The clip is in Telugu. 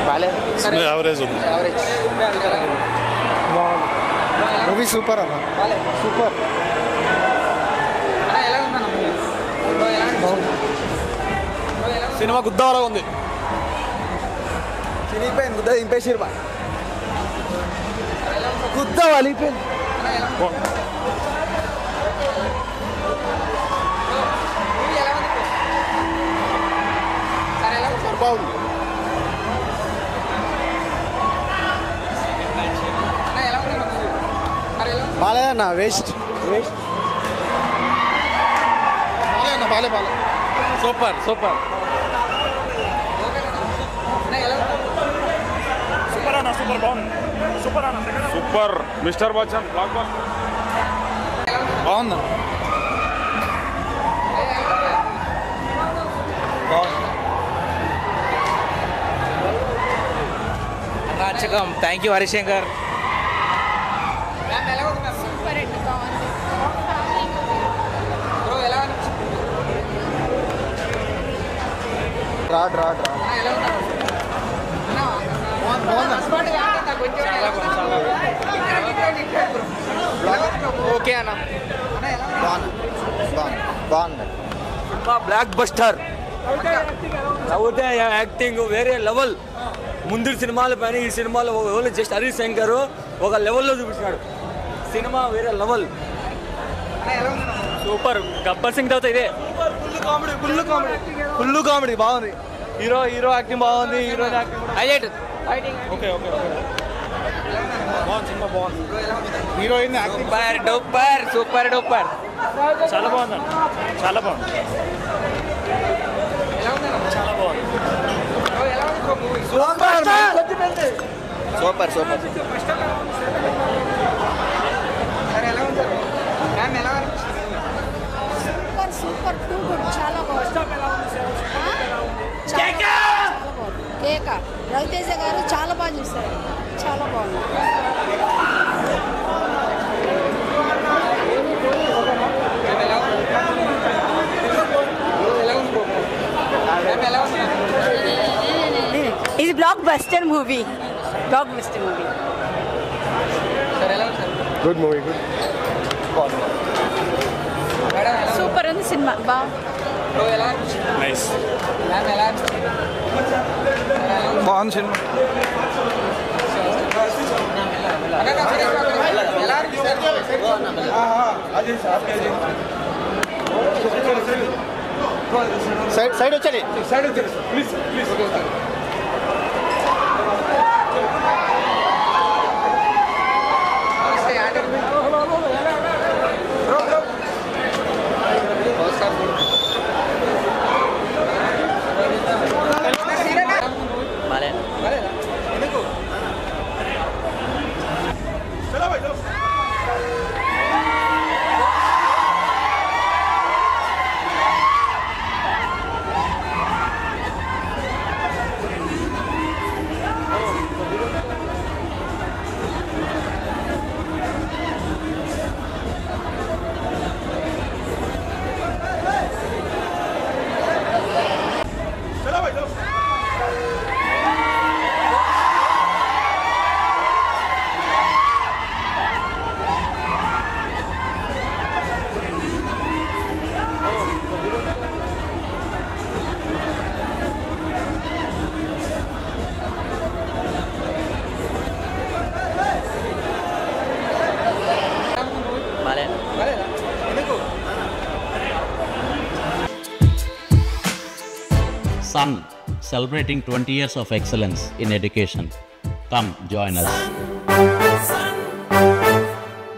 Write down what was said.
బాగాలేదు యావరేజ్ ఉంది యావరేజ్ మూవీ సూపర్ అన్న సూపర్ ఎలా ఉందన్న మూవీ ఎలా సినిమా గుద్దవరా ఉంది చిరిగిపోయింది గుద్ద దింపేసిరు బా గుద్ద వలిగిపోయింది మూవీ ఎలా ఉంది సార్ ఎలా ఉంది సార్ బాగుంది అన్న ఎలా ఉంది అన్న మూవీ సార్ ఎలా ఉంది బాలేదన్న వేస్ట్ వేస్ట్ బాలే అన్న బాలే బాలే సూపర్ సూపర్ అన్న ఎలా ఉంది super mister Bachchan blockbuster బాగుందా అరాచకం థ్యాంక్ యూ హరిశంకర్ మ్యామ్ ఎలా ఉంది మ్యామ్ సూపర్ అండి బాగుంది బ్రో ఎలా అనిపించింది రాడ్ రాడ్ రాడ్ అన్న ఎలా ఉంది అన్న బాగుందా స్పాట్ కాకుండా కొంచెం ఎలా ఉంది ఇక్కడ ఇటువంటి ఇక్కడ బ్రో ఓకే అన్న అన్న ఎలా ఉంది బాగుంది బాగుంది బాగుంది బ్లాక్ బస్టర్ నవ్వుతే యాక్టింగ్ వేరే లెవెల్ ముందు సినిమాల పైన ఈ సినిమాలో ఓన్లీ జస్ట్ హరీష్ శంకర్ ఒక లెవెల్లో చూపించాడు సినిమా వేరే లెవెల్ అన్న ఎలా ఉంది అన్న? సూపర్ గబ్బర్ సింగ్ తర్వాత ఇదే full comedy full comedy full comedy బాగుంది హీరో హీరో యాక్టింగ్ బాగుంది హీరోయిన్ యాక్టింగ్ కూడా హైలైట్ ఓకే ఓకే ఓకే బాగుంది సినిమా బాగుంది heroine acting super duper super duper చాలా బాగుందండి చాలా బాగుంది ఎలా ఉంది అన్న? చాలా బాగుంది బ్రో ఎలా ఉంది bro movie super super sir ఎలా ఉంది సార్ మ్యామ్ ఎలా అనిపించింది సూపర్ సూపర్ టూ గుడ్ చాలా బాగుంది ఆ? చాలా చాలా బాగుంది కేక రవితేజ గారు చాలా బాగా చూశారు చాలా బాగుంది మ్యామ్ ఎలా ఉంది బ్రో ఎలా ఉంది బ్రో మ్యామ్ ఎలా ఉంది ఇది blockbuster movie blockbuster movie sir ఎలా ఉంది sir good movie good madam ఎలా ఉంది సూపర్ ఉంది సినిమా బాగుంది బ్రో ఎలా అనిపించింది నైస్ మ్యామ్ ఎలా అనిపించింది సార్ ఎలా ఉంది బాగుంది సినిమా అక్క, అక్క, సరే, అక్క, ఎలా అనిపించింది సైడ్ సైడ్ వచ్చాడు నమస్తే ఆర్డర్ బ్రో బ్రో నమస్కారం బాలే ఎందుకు బాలే బాలేదా ఎందుకు Sun, celebrating 20 years of excellence in education. Come join us.